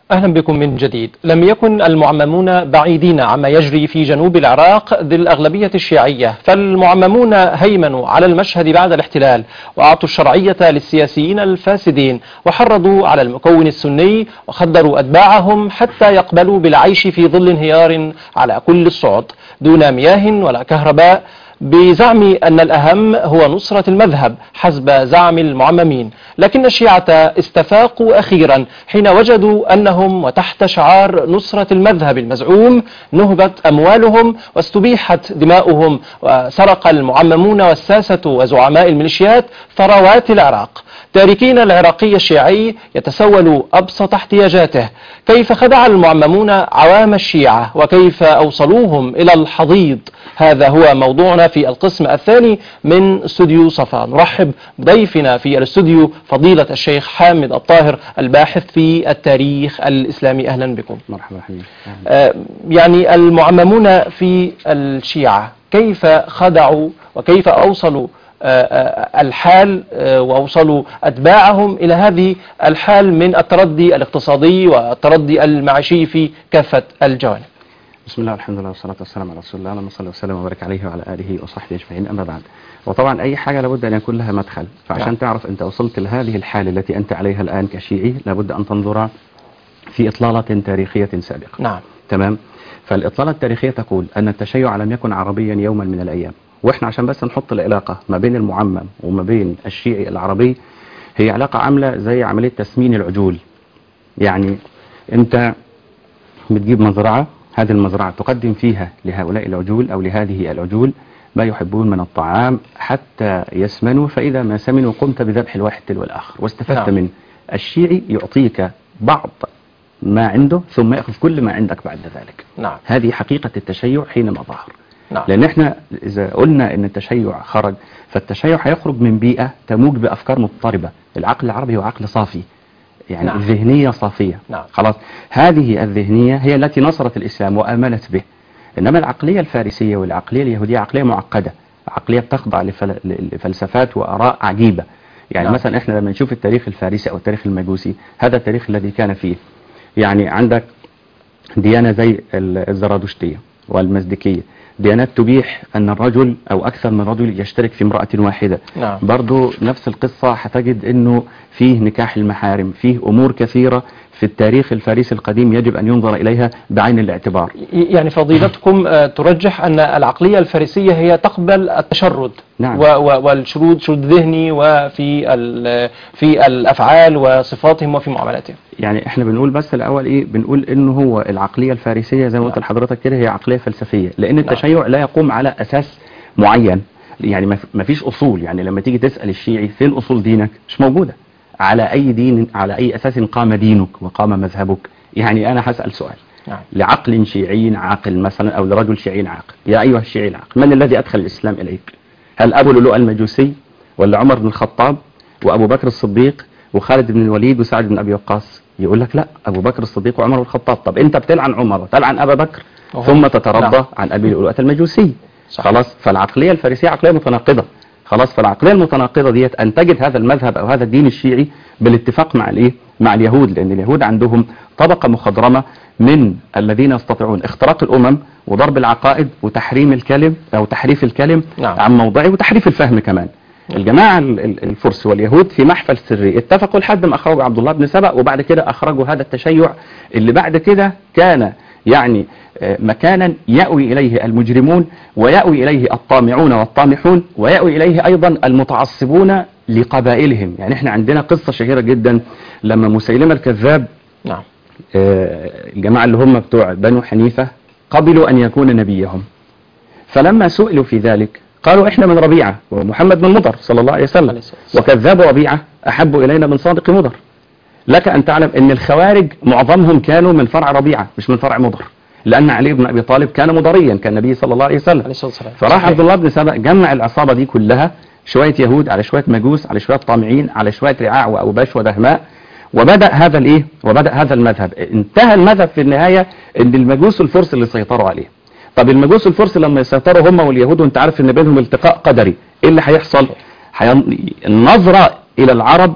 أهلا بكم من جديد لم يكن المعممون بعيدين عما يجري في جنوب العراق ذي الأغلبية الشيعية فالمعممون هيمنوا على المشهد بعد الاحتلال وأعطوا الشرعية للسياسيين الفاسدين وحرضوا على المكون السني وخدروا أتباعهم حتى يقبلوا بالعيش في ظل انهيار على كل الصعد دون مياه ولا كهرباء بزعم أن الأهم هو نصرة المذهب حسب زعم المعممين لكن الشيعة استفاقوا أخيرا حين وجدوا أنهم وتحت شعار نصرة المذهب المزعوم نهبت أموالهم واستبيحت دماؤهم وسرق المعممون والساسة وزعماء الميليشيات ثروات العراق تاركين العراقي الشيعي يتسول أبسط احتياجاته كيف خدع المعممون عوام الشيعة وكيف أوصلوهم إلى الحضيض هذا هو موضوعنا في القسم الثاني من استوديو صفا نرحب بضيفنا في الاستوديو فضيلة الشيخ حامد الطاهر الباحث في التاريخ الإسلامي أهلا بكم مرحبا حبيبي آه يعني المعممون في الشيعة كيف خدعوا وكيف أوصلوا الحال وأوصلوا أتباعهم إلى هذه الحال من التردي الاقتصادي والتردي المعيشي في كافة الجوانب بسم الله والحمد لله والصلاة والسلام على رسول الله اللهم صل وسلم وبارك عليه وعلى آله وصحبه أجمعين أما بعد وطبعا أي حاجة لابد أن يكون لها مدخل فعشان نعم. تعرف أنت وصلت لهذه الحالة التي أنت عليها الآن كشيعي لابد أن تنظر في إطلالة تاريخية سابقة نعم تمام فالإطلالة التاريخية تقول أن التشيع لم يكن عربيا يوما من الأيام واحنا عشان بس نحط العلاقة ما بين المعمم وما بين الشيعي العربي هي علاقة عاملة زي عملية تسمين العجول يعني انت بتجيب مزرعة هذه المزرعة تقدم فيها لهؤلاء العجول او لهذه العجول ما يحبون من الطعام حتى يسمنوا فإذا ما سمنوا قمت بذبح الواحد تلو الآخر واستفدت نعم. منه الشيعي يعطيك بعض ما عنده ثم يأخذ كل ما عندك بعد ذلك نعم هذه حقيقة التشيع حينما ظهر نعم لان احنا اذا قلنا ان التشيع خرج فالتشيع هيخرج من بيئة تموج بافكار مضطربة العقل العربي هو عقل صافي يعني نعم. نعم. ذهنية صافية نعم. خلاص هذه الذهنية هي التي نصرت الاسلام وامنت به انما العقلية الفارسية والعقلية اليهودية عقلية معقدة عقلية بتخضع لفل... لفلسفات واراء عجيبة يعني نعم. نعم. مثلا احنا لما نشوف التاريخ الفارسي او التاريخ المجوسي هذا التاريخ الذي كان فيه يعني عندك ديانة زي الزرادشتية والمزدكية ديانات تبيح أن الرجل أو أكثر من رجل يشترك في امرأة واحدة نعم برضو نفس القصة هتجد أنه فيه نكاح المحارم فيه أمور كثيرة في التاريخ الفارسي القديم يجب أن ينظر إليها بعين الاعتبار يعني فضيلتكم آه، ترجح أن العقلية الفارسية هي تقبل التشرد نعم. و- و- والشرود شرود ذهني وفي ال- في الأفعال وصفاتهم وفي معاملاتهم يعني احنا بنقول بس الأول إيه بنقول أنه هو العقلية الفارسية زي ما قلت نعم. لحضرتك كده هي عقلية فلسفية لأن التشيع لا يقوم على أساس معين يعني ما- ما فيش أصول يعني لما تيجي تسأل الشيعي فين أصول دينك مش موجودة على أي دين على أي أساس قام دينك وقام مذهبك يعني أنا هسأل سؤال نعم لعقل شيعي عاقل مثلا أو لرجل شيعي عاقل يا أيها الشيعي العاقل من الذي أدخل الإسلام إليك هل أبو لؤلؤ المجوسي ولا عمر بن الخطاب وأبو بكر الصديق وخالد بن الوليد وسعد بن أبي وقاص يقول لك لا أبو بكر الصديق وعمر بن الخطاب طب أنت بتلعن عمر وتلعن أبا بكر وهو- ثم تترضى نعم. عن أبي لؤلؤة المجوسي صح. خلاص فالعقلية الفارسية عقلية متناقضة خلاص فالعقلية المتناقضة ديت أنتجت هذا المذهب أو هذا الدين الشيعي بالاتفاق مع الإيه مع اليهود لأن اليهود عندهم طبقة مخضرمة من الذين يستطيعون اختراق الأمم وضرب العقائد وتحريم الكلم أو تحريف الكلم نعم. عن موضعه وتحريف الفهم كمان الجماعة ال- ال- الفرس واليهود في محفل سري اتفقوا لحد ما أخرجوا عبد الله بن سبأ وبعد كده أخرجوا هذا التشيع اللي بعد كده كان يعني آه، مكانا يأوي إليه المجرمون ويأوي إليه الطامعون والطامحون ويأوي إليه أيضا المتعصبون لقبائلهم يعني احنا عندنا قصة شهيرة جدا لما مسيلمة الكذاب نعم آه، الجماعة اللي هم بتوع بنو حنيفة قبلوا أن يكون نبيهم فلما سئلوا في ذلك قالوا إحنا من ربيعة ومحمد من مضر صلى الله عليه وسلم عليه الصلاة والسلام. وكذاب ربيعة أحب إلينا من صادق مضر لك أن تعلم أن الخوارج معظمهم كانوا من فرع ربيعة مش من فرع مضر لأن علي بن أبي طالب كان مضريا كالنبي صلى الله عليه وسلم عليه الصلاة والسلام فراح صحيح. عبد الله بن سبأ جمع العصابة دي كلها شوية يهود على شوية مجوس على شوية طامعين على شوية رعاع وأوباش ودهماء وبدأ هذا الايه وبدأ هذا المذهب انتهى المذهب في النهاية ان المجوس الفرس اللي سيطروا عليه طب المجوس الفرس لما يسيطروا هم واليهود وانت عارف ان بينهم التقاء قدري ايه اللي هيحصل حين... النظرة الى العرب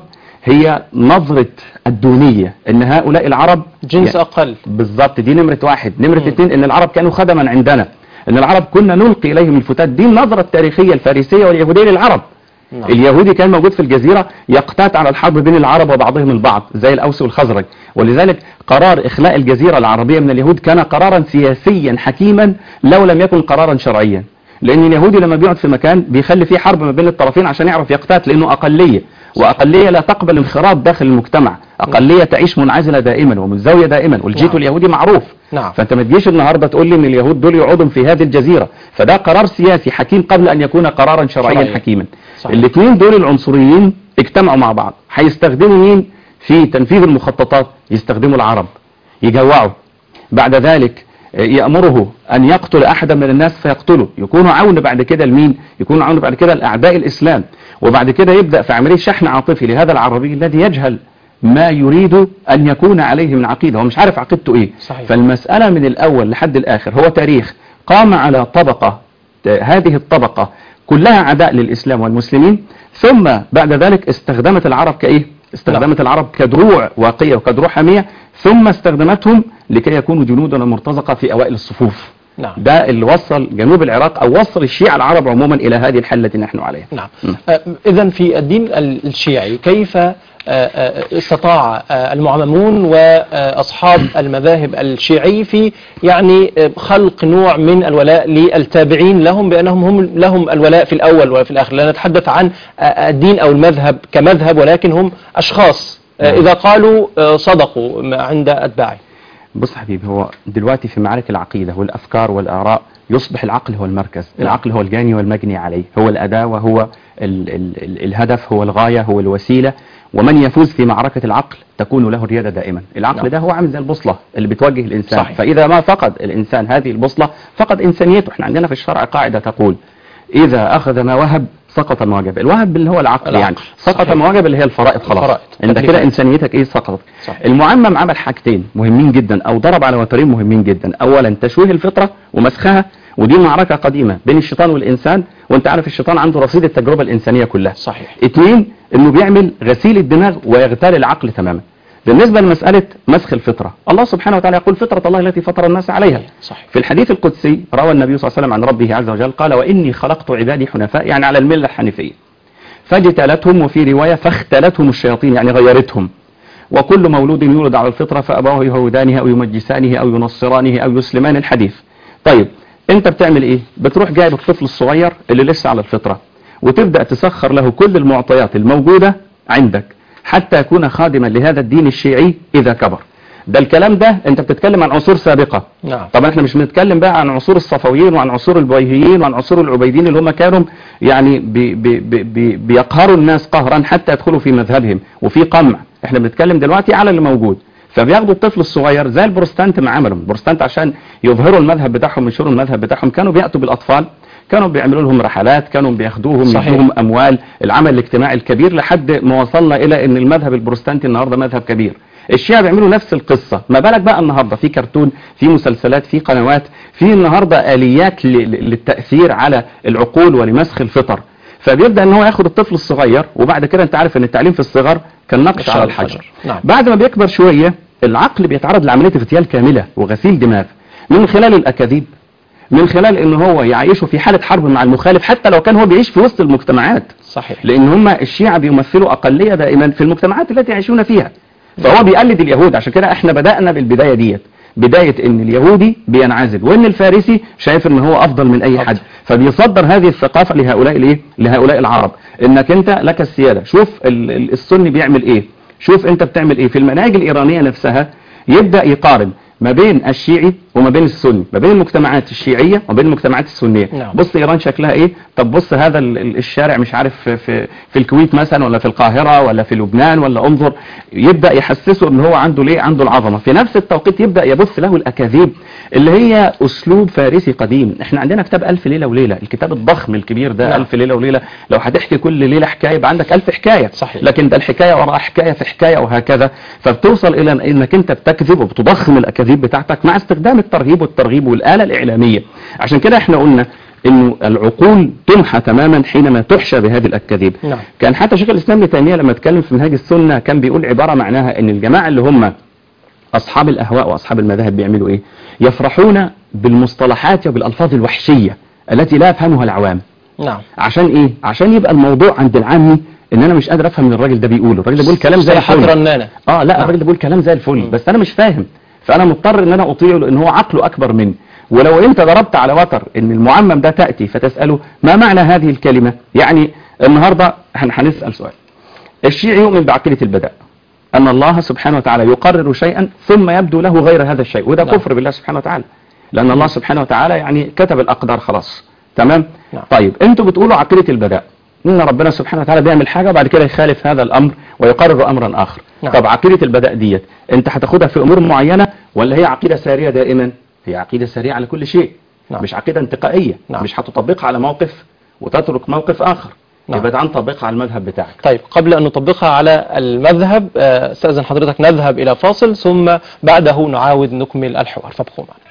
هي نظرة الدونية ان هؤلاء العرب جنس أقل بالظبط دي نمرة واحد نمرة مم. اتنين ان العرب كانوا خدما عندنا ان العرب كنا نلقي اليهم الفتات دي النظرة التاريخية الفارسية واليهودية للعرب نعم. اليهودي كان موجود في الجزيرة يقتات على الحرب بين العرب وبعضهم البعض زي الأوس والخزرج ولذلك قرار إخلاء الجزيرة العربية من اليهود كان قرارا سياسيا حكيما لو لم يكن قرارا شرعيا لأن اليهودي لما بيقعد في مكان بيخلي فيه حرب ما بين الطرفين عشان يعرف يقتات لأنه أقلية وأقلية لا تقبل انخراط داخل المجتمع أقلية تعيش منعزلة دائما ومتزاوية دائما والجيت نعم. اليهودي معروف نعم. فانت ما تجيش النهارده تقول لي ان اليهود دول يقعدوا في هذه الجزيره فده قرار سياسي حكيم قبل ان يكون قرارا شرعيا شرعيا. حكيما صحيح. الاثنين دول العنصريين اجتمعوا مع بعض هيستخدموا مين في تنفيذ المخططات يستخدموا العرب يجوعوا بعد ذلك يأمره أن يقتل أحدا من الناس فيقتله يكون عون بعد كده لمين يكون عون بعد كده لأعداء الإسلام وبعد كده يبدأ في عملية شحن عاطفي لهذا العربي الذي يجهل ما يريد أن يكون عليه من عقيدة هو مش عارف عقيدته إيه صحيح. فالمسألة من الأول لحد الآخر هو تاريخ قام على طبقة هذه الطبقة كلها عداء للإسلام والمسلمين ثم بعد ذلك استخدمت العرب كإيه استخدمت العرب كدروع واقية وكدروع حامية ثم استخدمتهم لكي يكونوا جنودا مرتزقة في أوائل الصفوف نعم ده اللي وصل جنوب العراق أو وصل الشيعة العرب عموما إلى هذه الحالة التي نحن عليها نعم إذا في الدين ال- الشيعي كيف آه، آه، استطاع آه، المعممون وأصحاب المذاهب الشيعي في يعني آه، خلق نوع من الولاء للتابعين لهم بأنهم هم لهم الولاء في الأول وفي الآخر لا نتحدث عن آه، الدين أو المذهب كمذهب ولكن هم أشخاص آه، نعم. إذا قالوا آه، صدقوا عند أتباعه بص حبيبي هو دلوقتي في معارك العقيدة والأفكار والآراء يصبح العقل هو المركز نعم. العقل هو الجاني والمجني عليه هو الأداة وهو ال ال ال الهدف هو الغاية هو الوسيلة ومن يفوز في معركة العقل تكون له الريادة دائما العقل نعم. ده هو عامل زي البوصلة اللي بتوجه الإنسان صحيح. فإذا ما فقد الإنسان هذه البوصلة فقد إنسانيته احنا عندنا في الشرع قاعدة تقول إذا أخذ ما وهب سقط ما وجب الوهب اللي هو العقل, العقل. يعني سقط صحيح. ما وجب اللي هي الفرائض خلاص الفرائض. انت كده تكليفات. انسانيتك ايه سقطت صحيح. المعمم عمل حاجتين مهمين جدا او ضرب على وترين مهمين جدا اولا تشويه الفطرة ومسخها ودي معركة قديمة بين الشيطان والانسان وانت عارف الشيطان عنده رصيد التجربة الانسانية كلها صحيح اتنين انه بيعمل غسيل الدماغ ويغتال العقل تماما بالنسبة لمسألة مسخ الفطرة الله سبحانه وتعالى يقول فطرة الله التي فطر الناس عليها صحيح في الحديث القدسي روى النبي صلى الله عليه وسلم عن ربه عز وجل قال وإني خلقت عبادي حنفاء يعني على الملة الحنيفية فاجتالتهم وفي رواية فاختلتهم الشياطين يعني غيرتهم وكل مولود يولد على الفطرة فأبوه يهودانه أو يمجسانه أو ينصرانه أو يسلمان الحديث طيب انت بتعمل ايه بتروح جايب الطفل الصغير اللي لسه على الفطرة وتبدأ تسخر له كل المعطيات الموجودة عندك حتى يكون خادما لهذا الدين الشيعي إذا كبر ده الكلام ده انت بتتكلم عن عصور سابقة نعم طبعا احنا مش بنتكلم بقى عن عصور الصفويين وعن عصور البويهيين وعن عصور العبيديين اللي هم كانوا يعني بي بي بي بي بيقهروا الناس قهرا حتى يدخلوا في مذهبهم وفي قمع احنا بنتكلم دلوقتي على اللي موجود فبياخدوا الطفل الصغير زي البروستانت ما عملوا البروستانت عشان يظهروا المذهب بتاعهم وينشروا المذهب بتاعهم كانوا بيأتوا بالأطفال كانوا بيعملوا لهم رحلات كانوا بياخدوهم صحيح. يدوهم أموال العمل الاجتماعي الكبير لحد ما وصلنا إلى أن المذهب البروستانتي النهاردة مذهب كبير الشيعة بيعملوا نفس القصة ما بالك بقى النهاردة في كرتون في مسلسلات في قنوات في النهاردة آليات ل- ل- للتأثير على العقول ولمسخ الفطر فبيبدأ ان هو ياخد الطفل الصغير وبعد كده انت عارف ان التعليم في الصغر كالنقش الشعر على الحجر الحجر. نعم. بعد ما بيكبر شوية العقل بيتعرض لعملية اغتيال كاملة وغسيل دماغ من خلال الأكاذيب من خلال ان هو يعيشه في حالة حرب مع المخالف حتى لو كان هو بيعيش في وسط المجتمعات صحيح لان هم الشيعة بيمثلوا اقلية دائما في المجتمعات التي يعيشون فيها فهو بيقلد اليهود عشان كده احنا بدأنا بالبداية ديت بداية ان اليهودي بينعزل وان الفارسي شايف ان هو افضل من اي حد فبيصدر هذه الثقافة لهؤلاء الايه لهؤلاء العرب انك انت لك السيادة شوف ال- ال- السني بيعمل ايه شوف انت بتعمل ايه في المناهج الايرانية نفسها يبدأ يقارن ما بين الشيعي وما بين السني ما بين المجتمعات الشيعية وما بين المجتمعات السنية نعم. بص ايران شكلها ايه طب بص هذا ال- ال- الشارع مش عارف في, في, في الكويت مثلا ولا في القاهرة ولا في لبنان ولا انظر يبدأ يحسسه ان هو عنده ليه عنده العظمة في نفس التوقيت يبدأ يبث له الاكاذيب اللي هي اسلوب فارسي قديم احنا عندنا كتاب الف ليلة وليلة الكتاب الضخم الكبير ده نعم. الف ليلة وليلة لو هتحكي كل ليلة حكاية يبقى عندك الف حكاية صحيح. لكن ده الحكاية وراء حكاية في حكاية وهكذا فبتوصل الى انك انت بتكذب وبتضخم الاكاذيب بتاعتك مع استخدام الترهيب والترغيب والآلة الإعلامية عشان كده احنا قلنا انه العقول تمحى تماما حينما تحشى بهذه الاكاذيب نعم. كان حتى شيخ الاسلام ابن تيميه لما اتكلم في منهاج السنه كان بيقول عباره معناها ان الجماعه اللي هم اصحاب الاهواء واصحاب المذاهب بيعملوا ايه يفرحون بالمصطلحات وبالالفاظ الوحشيه التي لا يفهمها العوام نعم عشان ايه عشان يبقى الموضوع عند العامي ان انا مش قادر افهم اللي الراجل ده بيقوله الراجل ده بيقول كلام زي صلاحات الفل رنانة اه لا نعم. الراجل ده بيقول كلام زي الفل بس انا مش فاهم فانا مضطر ان انا اطيعه لان هو عقله اكبر مني ولو انت ضربت على وتر ان المعمم ده تاتي فتساله ما معنى هذه الكلمه يعني النهارده هن- هنسال سؤال الشيعي يؤمن بعقيده البداء ان الله سبحانه وتعالى يقرر شيئا ثم يبدو له غير هذا الشيء وده نعم. كفر بالله سبحانه وتعالى لان الله سبحانه وتعالى يعني كتب الاقدار خلاص تمام نعم. طيب انتوا بتقولوا عقيده البداء ان ربنا سبحانه وتعالى بيعمل حاجه وبعد كده يخالف هذا الامر ويقرر امرا اخر نعم. طب عقيده البداء ديت انت هتاخدها في امور معينه ولا هي عقيده ساريه دائما هي عقيده ساريه على كل شيء نعم. مش عقيده انتقائيه نعم. مش هتطبقها على موقف وتترك موقف اخر نعم. يبقى تعال نطبقها على المذهب بتاعك طيب قبل أن نطبقها على المذهب آه، استأذن حضرتك نذهب إلى فاصل ثم بعده نعاود نكمل الحوار فابقوا معنا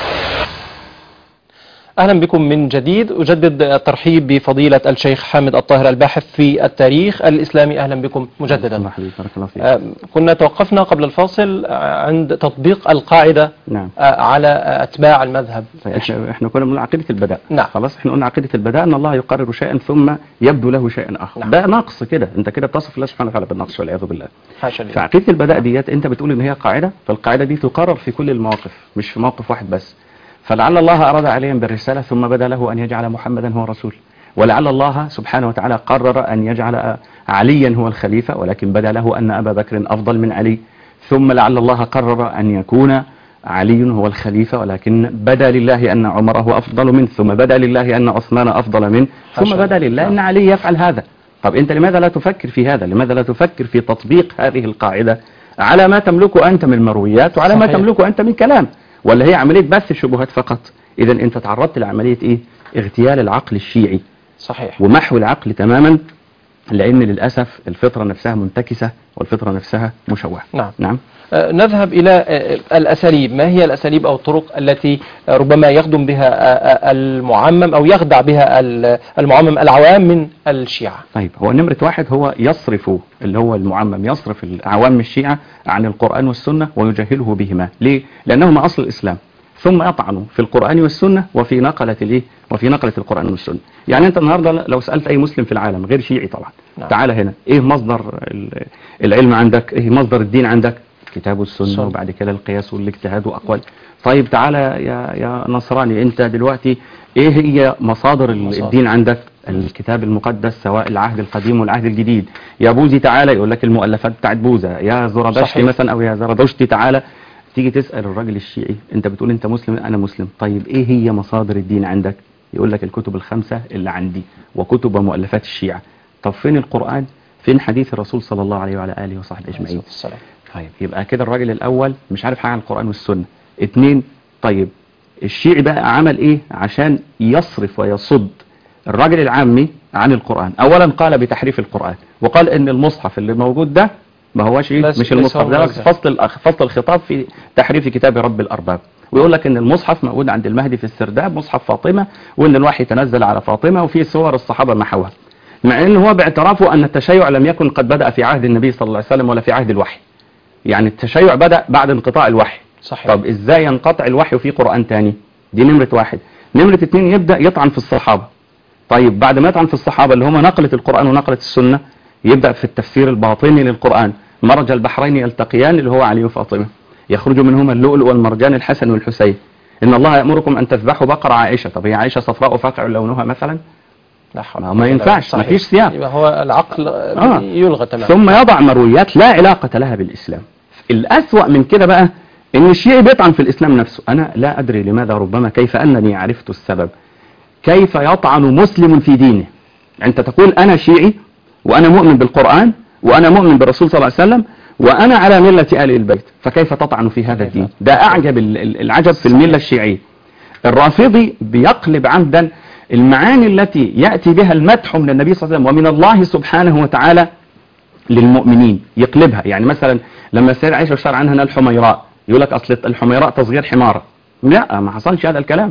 أهلا بكم من جديد أجدد الترحيب بفضيلة الشيخ حامد الطاهر الباحث في التاريخ الإسلامي أهلا بكم مجددا الله حبيبي بارك الله فيك آه، كنا توقفنا قبل الفاصل آه، عند تطبيق القاعدة نعم آه، على آه، أتباع المذهب طيب احنا احنا كنا بنقول عقيده البداء نعم. خلاص احنا قلنا عقيده البداء ان الله يقرر شيئا ثم يبدو له شيء اخر نعم. ده نقص كده انت كده بتصف الله سبحانه وتعالى بالنقص والعياذ بالله حاشا لله فعقيده البداء ديت انت بتقول ان هي قاعده فالقاعده دي تقرر في كل المواقف مش في موقف واحد بس فلعل الله اراد عليهم بالرساله ثم بدا له ان يجعل محمدا هو رسول ولعل الله سبحانه وتعالى قرر ان يجعل عليا هو الخليفه ولكن بدا له ان ابا بكر افضل من علي ثم لعل الله قرر ان يكون علي هو الخليفة ولكن بدا لله أن عمر هو أفضل منه ثم بدا لله أن عثمان أفضل منه ثم حاشا. بدا لله أن علي يفعل هذا طب أنت لماذا لا تفكر في هذا لماذا لا تفكر في تطبيق هذه القاعدة على ما تملكه أنت من مرويات وعلى ما صحيح. تملكه أنت من كلام ولا هي عملية بث شبهات فقط إذا أنت تعرضت لعملية إيه اغتيال العقل الشيعي صحيح ومحو العقل تماما لأن للأسف الفطرة نفسها منتكسة والفطرة نفسها مشوهة نعم. نعم آه، نذهب إلى آه، الأساليب ما هي الأساليب أو الطرق التي آه، ربما يخدم بها آه، آه، المعمم أو يخدع بها ال- المعمم العوام من الشيعة طيب هو نمرة واحد هو يصرف اللي هو المعمم يصرف العوام الشيعة عن القرآن والسنة ويجهله بهما ليه؟ لأنهما أصل الإسلام ثم يطعنوا في القرآن والسنة وفي نقلة الايه وفي نقلة القرآن والسنة يعني أنت النهاردة لو سألت أي مسلم في العالم غير شيعي طبعا نعم. تعال هنا إيه مصدر ال- العلم عندك إيه مصدر الدين عندك كتاب والسنة السنة. وبعد كده القياس والاجتهاد وأقوال طيب تعالى يا يا نصراني أنت دلوقتي إيه هي مصادر ال- مصادر. الدين عندك الكتاب المقدس سواء العهد القديم والعهد الجديد يا بوذي تعالى يقول لك المؤلفات بتاعت بوذا يا زرادشتي صحيح. مثلا او يا زرادشتي تعالى تيجي تسأل الراجل الشيعي انت بتقول انت مسلم انا مسلم طيب ايه هي مصادر الدين عندك يقول لك الكتب الخمسة اللي عندي وكتب ومؤلفات الشيعة طب فين القرآن فين حديث الرسول صلى الله عليه وعلى آله وصحبه أجمعين السلام. طيب يبقى كده الراجل الأول مش عارف حاجة عن القرآن والسنة اتنين طيب الشيعي بقى عمل ايه عشان يصرف ويصد الراجل العامي عن القرآن اولا قال بتحريف القرآن وقال ان المصحف اللي موجود ده ما هوش ايه بس- مش ليس المصحف ده هو بس فصل الأخ- فصل الخطاب في تحريف كتاب رب الارباب ويقول لك ان المصحف موجود عند المهدي في السرداب مصحف فاطمة وان الوحي تنزل على فاطمة وفي صور الصحابة محوها مع ان هو باعترافه ان التشيع لم يكن قد بدأ في عهد النبي صلى الله عليه وسلم ولا في عهد الوحي يعني التشيع بدأ بعد انقطاع الوحي صحيح طب ازاي ينقطع الوحي وفي قرآن تاني دي نمرة واحد نمرة اتنين يبدأ يطعن في الصحابة طيب بعد ما يطعن في الصحابة اللي هم نقلة القرآن ونقلة السنة يبدأ في التفسير الباطني للقرآن مرج البحرين يلتقيان اللي هو علي وفاطمة يخرج منهما اللؤلؤ والمرجان الحسن والحسين إن الله يأمركم أن تذبحوا بقرة عائشة طب هي عائشة صفراء فاقع لونها مثلا لا حول ما- ولا ما قوة إلا ينفعش، بالله. مفيش صحيح. سياق. يبقى هو العقل آه. يلغى تماما ثم يضع مرويات لا علاقة لها بالإسلام الأسوأ من كده بقى إن الشيعي بيطعن في الإسلام نفسه أنا لا أدري لماذا ربما كيف أنني عرفت السبب كيف يطعن مسلم في دينه أنت تقول أنا شيعي وأنا مؤمن بالقرآن وأنا مؤمن بالرسول صلى الله عليه وسلم وأنا على ملة آل البيت فكيف تطعن في هذا الدين ده أعجب ال- ال- العجب في الملة الشيعية الرافضي بيقلب عمدا المعاني التي يأتي بها المدح من النبي صلى الله عليه وسلم ومن الله سبحانه وتعالى للمؤمنين يقلبها يعني مثلا لما السيدة عائشة اشتغل عنها إنها الحميراء يقول لك أصل الحميراء تصغير حمارة لا ما حصلش هذا الكلام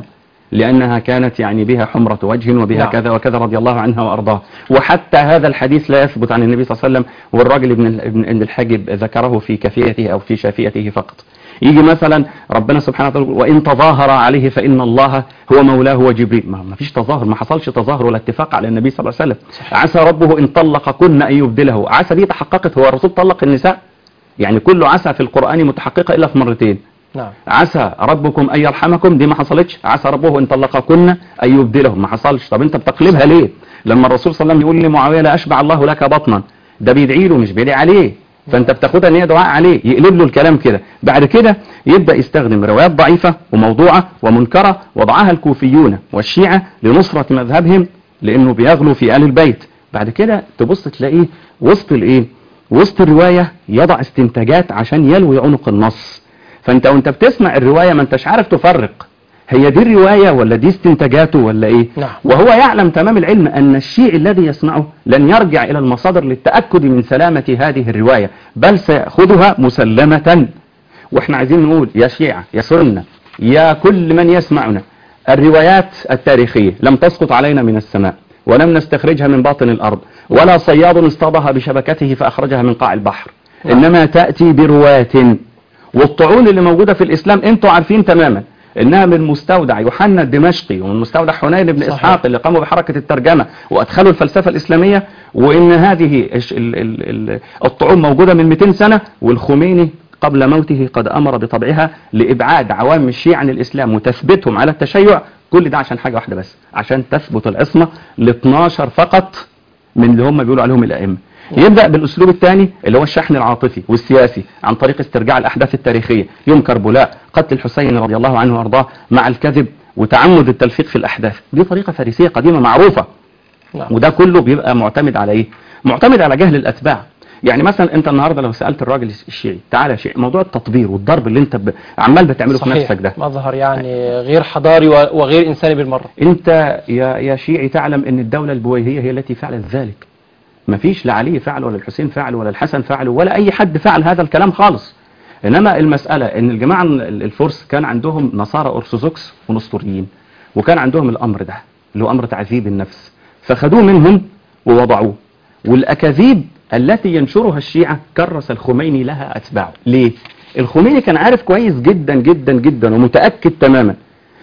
لأنها كانت يعني بها حمرة وجه وبها نعم. كذا وكذا رضي الله عنها وأرضاها وحتى هذا الحديث لا يثبت عن النبي صلى الله عليه وسلم والراجل ابن ابن ابن الحاجب ذكره في كفيته أو في شافيته فقط يجي مثلا ربنا سبحانه وتعالى يقول وإن تظاهر عليه فإن الله هو مولاه وجبريل ما ما فيش تظاهر ما حصلش تظاهر ولا اتفاق على النبي صلى الله عليه وسلم عسى ربه إن طلقكن أن يبدله عسى دي تحققت هو الرسول طلق النساء يعني كل عسى في القرآن متحققة إلا في مرتين نعم عسى ربكم أن يرحمكم دي ما حصلتش عسى ربه إن طلقكن أن يبدله ما حصلش طب أنت بتقلبها ليه لما الرسول صلى الله عليه وسلم يقول لمعاوية لا أشبع الله لك بطنا ده بيدعي له مش بيدعي عليه فأنت بتاخدها ان هي دعاء عليه يقلب له الكلام كده بعد كده يبدأ يستخدم روايات ضعيفة وموضوعة ومنكرة وضعها الكوفيون والشيعة لنصرة مذهبهم لأنه بيغلو في آل البيت بعد كده تبص تلاقيه وسط الايه وسط الرواية يضع استنتاجات عشان يلوي عنق النص فانت وانت بتسمع الرواية ما انتش عارف تفرق هي دي الرواية ولا دي استنتاجاته ولا ايه نعم. وهو يعلم تمام العلم ان الشيء الذي يسمعه لن يرجع الى المصادر للتأكد من سلامة هذه الرواية بل سيأخذها مسلمة واحنا عايزين نقول يا شيعة يا سنة يا كل من يسمعنا الروايات التاريخية لم تسقط علينا من السماء ولم نستخرجها من باطن الأرض ولا صياد اصطادها بشبكته فأخرجها من قاع البحر نعم. إنما تأتي برواة والطعون اللي موجودة في الإسلام انتوا عارفين تماما انها من مستودع يوحنا الدمشقي ومن مستودع حنين بن صحيح. اسحاق اللي قاموا بحركة الترجمة وادخلوا الفلسفة الاسلامية وان هذه الش- ال- ال- ال- الطعون موجودة من 200 سنة والخميني قبل موته قد امر بطبعها لابعاد عوام الشيعة عن الاسلام وتثبيتهم على التشيع كل ده عشان حاجة واحدة بس عشان تثبت العصمة ل 12 فقط من اللي هم بيقولوا عليهم الائمة يبدأ بالأسلوب الثاني اللي هو الشحن العاطفي والسياسي عن طريق استرجاع الأحداث التاريخية يوم كربلاء قتل الحسين رضي الله عنه وأرضاه مع الكذب وتعمد التلفيق في الأحداث دي طريقة فارسية قديمة معروفة نعم وده كله بيبقى معتمد على إيه معتمد على جهل الأتباع يعني مثلا انت النهارده لو سالت الراجل الشيعي تعالى يا شيعي موضوع التطبير والضرب اللي انت ب... عمال بتعمله في صحيح نفسك ده مظهر يعني غير حضاري و- وغير إنساني بالمرة انت يا يا شيعي تعلم ان الدولة البويهية هي التي فعلت ذلك مفيش لا علي فعل ولا الحسين فعل ولا الحسن فعل ولا اي حد فعل هذا الكلام خالص انما المسألة ان الجماعة ال- الفرس كان عندهم نصارى ارثوذكس ونسطوريين وكان عندهم الامر ده اللي هو امر تعذيب النفس فخدوه منهم ووضعوه والاكاذيب التي ينشرها الشيعة كرس الخميني لها اتباعه ليه الخميني كان عارف كويس جدا جدا جدا ومتأكد تماما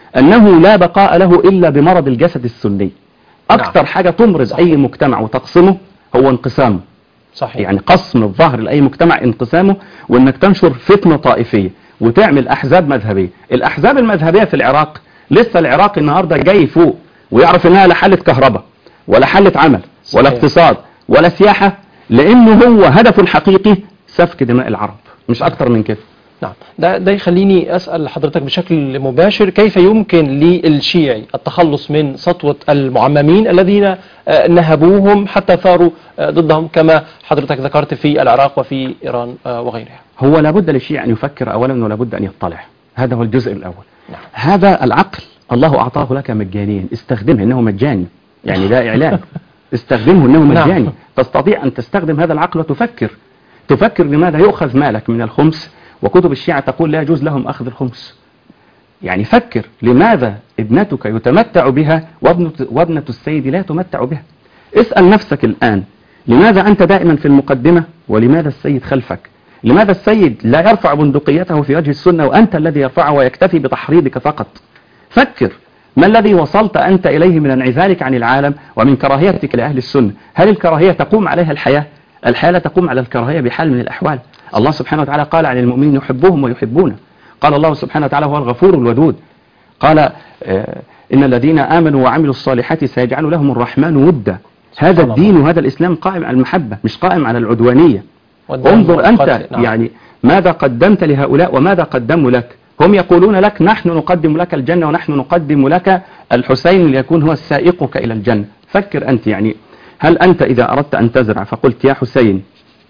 أنه لا بقاء له إلا بمرض الجسد السني أكثر حاجة تمرض صحيح. أي مجتمع وتقسمه هو انقسامه صحيح يعني قسم الظهر لأي مجتمع انقسامه وأنك تنشر فتنة طائفية وتعمل أحزاب مذهبية الأحزاب المذهبية في العراق لسه العراق النهاردة جاي فوق ويعرف أنها لا حلة كهرباء ولا حلة عمل ولا صحيح. اقتصاد ولا سياحة لأنه هو هدفه الحقيقي سفك دماء العرب مش أكتر من كده نعم ده, ده يخليني أسأل حضرتك بشكل مباشر كيف يمكن للشيعي التخلص من سطوة المعممين الذين آه، نهبوهم حتى ثاروا آه، ضدهم كما حضرتك ذكرت في العراق وفي إيران آه، وغيرها هو لابد للشيعي أن يفكر أولا ولابد أن يطلع هذا هو الجزء الأول نعم. هذا العقل الله أعطاه لك مجانيا استخدمه إنه مجاني يعني ده إعلان استخدمه إنه نعم. مجاني تستطيع أن تستخدم هذا العقل وتفكر تفكر لماذا يؤخذ مالك من الخمس وكتب الشيعة تقول لا يجوز لهم أخذ الخمس يعني فكر لماذا ابنتك يتمتع بها وابنة, وابنة السيد لا تمتع بها اسأل نفسك الآن لماذا أنت دائما في المقدمة ولماذا السيد خلفك لماذا السيد لا يرفع بندقيته في وجه السنة وأنت الذي يرفعه ويكتفي بتحريضك فقط فكر ما الذي وصلت أنت إليه من انعزالك عن العالم ومن كراهيتك لأهل السنة هل الكراهية تقوم عليها الحياة الحياة لا تقوم على الكراهية بحال من الأحوال الله سبحانه وتعالى قال عن المؤمنين يحبهم ويحبونه قال الله سبحانه وتعالى هو الغفور الودود قال آه، إن الذين آمنوا وعملوا الصالحات سيجعل لهم الرحمن ودا هذا سبحان الدين وهذا الإسلام قائم على المحبة مش قائم على العدوانية والدم انظر أنت والقتل. نعم. يعني ماذا قدمت لهؤلاء وماذا قدموا لك هم يقولون لك نحن نقدم لك الجنة ونحن نقدم لك الحسين ليكون هو السائقك إلى الجنة فكر أنت يعني هل أنت إذا أردت أن تزرع فقلت يا حسين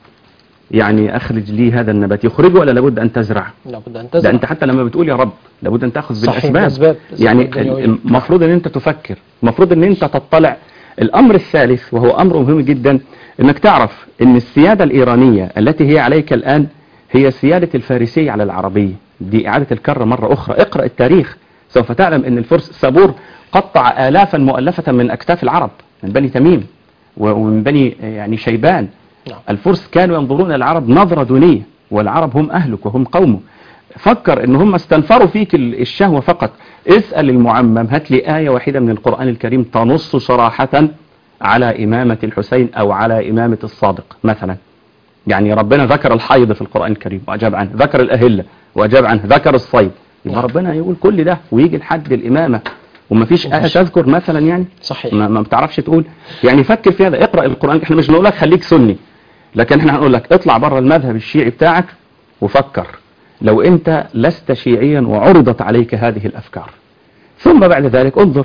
يعني أخرج لي هذا النبات يخرجه ولا لابد أن تزرع لابد أن ده تزرع أنت حتى لما بتقول يا رب لابد أن تأخذ صحيح، بالأسباب بالأسباب. الأسباب يعني الدنيوية. المفروض أن أنت تفكر المفروض أن أنت تطلع الأمر الثالث وهو أمر مهم جدا أنك تعرف أن السيادة الإيرانية التي هي عليك الآن هي سيادة الفارسية على العربية دي إعادة الكرة مرة أخرى اقرأ التاريخ سوف تعلم ان الفرس سابور قطع آلافا مؤلفة من أكتاف العرب من بني تميم و- ومن بني يعني شيبان نعم. الفرس كانوا ينظرون إلى العرب نظرة دونية والعرب هم أهلك وهم قومك فكر ان هم استنفروا فيك ال- الشهوة فقط اسأل المعمم هات لي آية واحدة من القرآن الكريم تنص صراحة على إمامة الحسين أو على إمامة الصادق مثلا يعني ربنا ذكر الحيض في القرآن الكريم وأجاب عنه ذكر الأهلة وأجاب عنه ذكر الصيد يبقى نعم. ربنا يقول كل ده ويجي لحد الإمامة وما فيش آية مفيش. تذكر مثلا يعني صحيح ما, ما بتعرفش تقول يعني فكر في هذا اقرأ القرآن احنا مش بنقول لك خليك سني لكن احنا هنقول لك اطلع بره المذهب الشيعي بتاعك وفكر لو انت لست شيعيا وعرضت عليك هذه الافكار ثم بعد ذلك انظر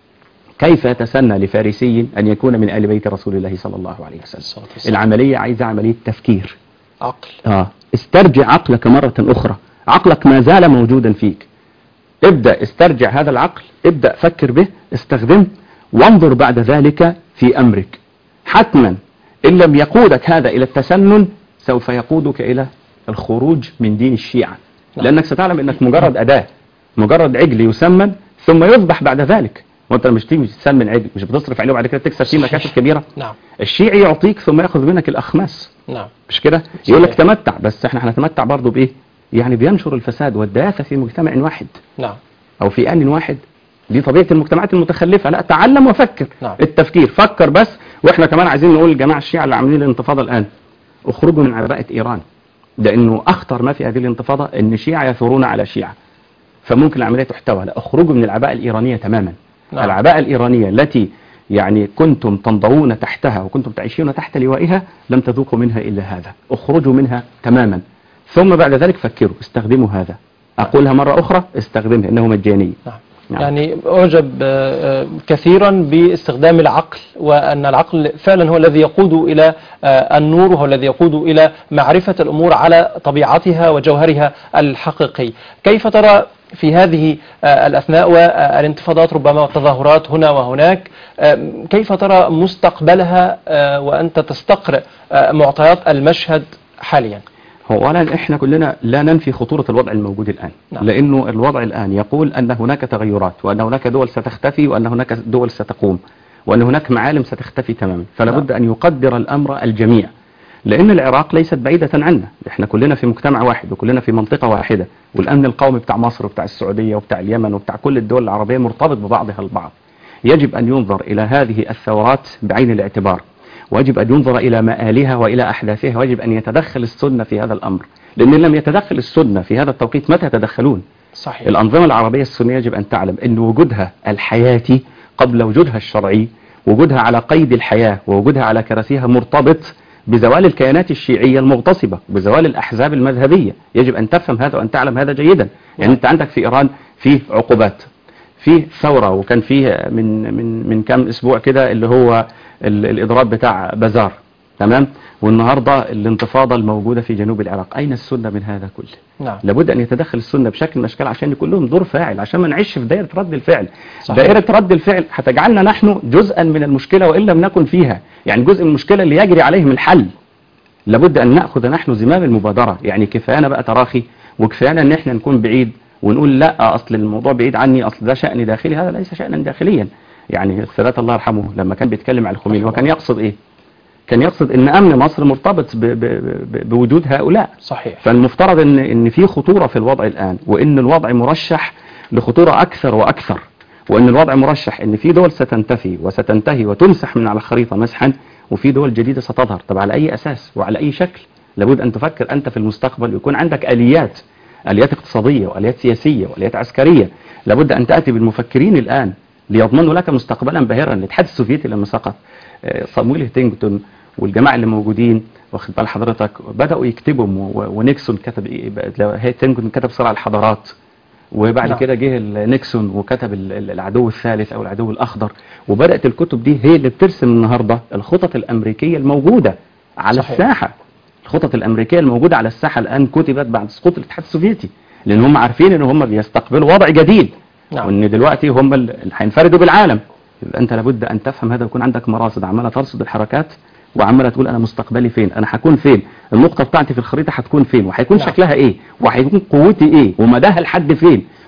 كيف يتسنى لفارسي ان يكون من ال بيت رسول الله صلى الله عليه وسلم الصلاة والسلام. العملية عايزة عملية تفكير عقل اه استرجع عقلك مرة اخرى عقلك ما زال موجودا فيك ابدأ استرجع هذا العقل ابدأ فكر به استخدمه وانظر بعد ذلك في امرك حتما ان لم يقودك هذا الى التسنن سوف يقودك الى الخروج من دين الشيعة نعم. لانك ستعلم انك مجرد اداة مجرد عجل يسمن ثم يذبح بعد ذلك وانت مش تيجي تسمن عجل مش بتصرف عليه وبعد كده تكسب فيه صحيح. مكاسب كبيرة نعم الشيعي يعطيك ثم ياخذ منك الاخماس نعم مش كده يقول لك تمتع بس احنا هنتمتع برضه بايه يعني بينشر الفساد والدياثة في مجتمع واحد نعم او في ان واحد دي طبيعة المجتمعات المتخلفة لا تعلم وفكر نعم. التفكير فكر بس واحنا كمان عايزين نقول للجماعة الشيعة اللي عاملين الانتفاضة الان اخرجوا من عباءة ايران لانه اخطر ما في هذه الانتفاضة ان شيعة يثورون على شيعة فممكن العملية تحتوى لا اخرجوا من العباءة الايرانية تماما نعم. العباءة الايرانية التي يعني كنتم تنضوون تحتها وكنتم تعيشون تحت لوائها لم تذوقوا منها الا هذا اخرجوا منها تماما ثم بعد ذلك فكروا استخدموا هذا اقولها مرة اخرى استخدمها انه مجاني نعم نعم. يعني أعجب آه، آه، كثيرا باستخدام العقل وأن العقل فعلا هو الذي يقود إلى آه، النور وهو الذي يقود إلى معرفة الأمور على طبيعتها وجوهرها الحقيقي كيف ترى في هذه آه، الأثناء والانتفاضات ربما والتظاهرات هنا وهناك آه، كيف ترى مستقبلها آه، وأنت تستقرئ آه، معطيات المشهد حاليا هو اولا احنا كلنا لا ننفي خطورة الوضع الموجود الان نعم. لانه الوضع الان يقول ان هناك تغيرات وان هناك دول ستختفي وان هناك دول ستقوم وان هناك معالم ستختفي تماما فلا نعم. بد ان يقدر الامر الجميع لان العراق ليست بعيدة عنا احنا كلنا في مجتمع واحد وكلنا في منطقة واحدة والامن القومي بتاع مصر وبتاع السعودية وبتاع اليمن وبتاع كل الدول العربية مرتبط ببعضها البعض يجب ان ينظر الى هذه الثورات بعين الاعتبار ويجب أن ينظر إلى مآلها وإلى أحداثها ويجب أن يتدخل السنة في هذا الأمر لأن إن لم يتدخل السنة في هذا التوقيت متى يتدخلون صحيح الأنظمة العربية السنية يجب أن تعلم أن وجودها الحياتي قبل وجودها الشرعي وجودها على قيد الحياة ووجودها على كراسيها مرتبط بزوال الكيانات الشيعية المغتصبة بزوال الأحزاب المذهبية يجب أن تفهم هذا وأن تعلم هذا جيدا يعني أنت عندك في إيران في عقوبات في ثورة وكان فيه من من من كام اسبوع كده اللي هو ال- الاضراب بتاع بازار تمام والنهارده الانتفاضة الموجودة في جنوب العراق اين السنة من هذا كله نعم لابد ان يتدخل السنة بشكل من الاشكال عشان يكون لهم دور فاعل عشان ما نعيش في دائرة رد الفعل صحيح. دائرة رد الفعل هتجعلنا نحن جزءا من المشكلة وان لم نكن فيها يعني جزء من المشكلة اللي يجري عليهم الحل لابد ان ناخذ نحن زمام المبادره يعني كفايانا بقى تراخي وكفايانا ان احنا نكون بعيد ونقول لا اصل الموضوع بعيد عني اصل ده شان داخلي هذا ليس شانا داخليا يعني السادات الله يرحمه لما كان بيتكلم على الخميني وكان يقصد ايه كان يقصد ان امن مصر مرتبط ب ب ب بوجود هؤلاء صحيح فالمفترض ان ان في خطوره في الوضع الان وان الوضع مرشح لخطوره اكثر واكثر وان الوضع مرشح ان في دول ستنتفي وستنتهي وتمسح من على الخريطه مسحا وفي دول جديده ستظهر طب على اي اساس وعلى اي شكل لابد ان تفكر انت في المستقبل ويكون عندك اليات اليات اقتصاديه واليات سياسيه واليات عسكريه لابد ان تاتي بالمفكرين الان ليضمنوا لك مستقبلا باهرا الاتحاد السوفيتي لما سقط آه، صامويل هيتنجتون والجماعه اللي موجودين واخد بال حضرتك بداوا يكتبوا و- ونيكسون كتب إيه بقى- لو هيتنجتون كتب صراع الحضارات وبعد نعم. كده جه ال- نيكسون وكتب ال- ال- العدو الثالث او العدو الاخضر وبدات الكتب دي هي اللي بترسم النهارده الخطط الامريكيه الموجوده على صحيح. الساحه الخطط الامريكيه الموجوده على الساحه الان كتبت بعد سقوط الاتحاد السوفيتي لان هم عارفين ان هم بيستقبلوا وضع جديد نعم. وان دلوقتي هم اللي هينفردوا بالعالم يبقى انت لابد ان تفهم هذا ويكون عندك مراصد عماله ترصد الحركات وعماله تقول انا مستقبلي فين انا هكون فين النقطه بتاعتي في الخريطه هتكون فين وهيكون نعم. شكلها ايه وهيكون قوتي ايه ومداها لحد فين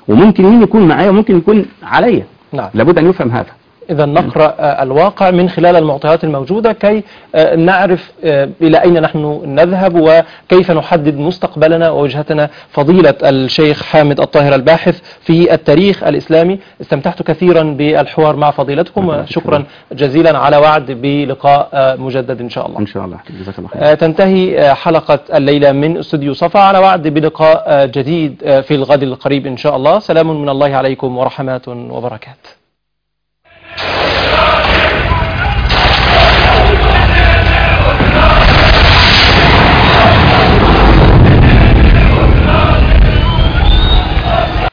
وممكن مين يكون معايا وممكن يكون عليا نعم لابد ان يفهم هذا إذا نقرأ آه، الواقع من خلال المعطيات الموجودة كي آه، نعرف آه، إلى أين نحن نذهب وكيف نحدد مستقبلنا ووجهتنا فضيلة الشيخ حامد الطاهر الباحث في التاريخ الإسلامي استمتعت كثيرا بالحوار مع فضيلتكم وشكرا جزيلا على وعد بلقاء آه، مجدد إن شاء الله ان شاء الله جزاك الله خير آه، تنتهي آه، حلقة الليلة من استوديو صفا على وعد بلقاء آه، جديد آه، في الغد القريب إن شاء الله سلام من الله عليكم ورحمات وبركات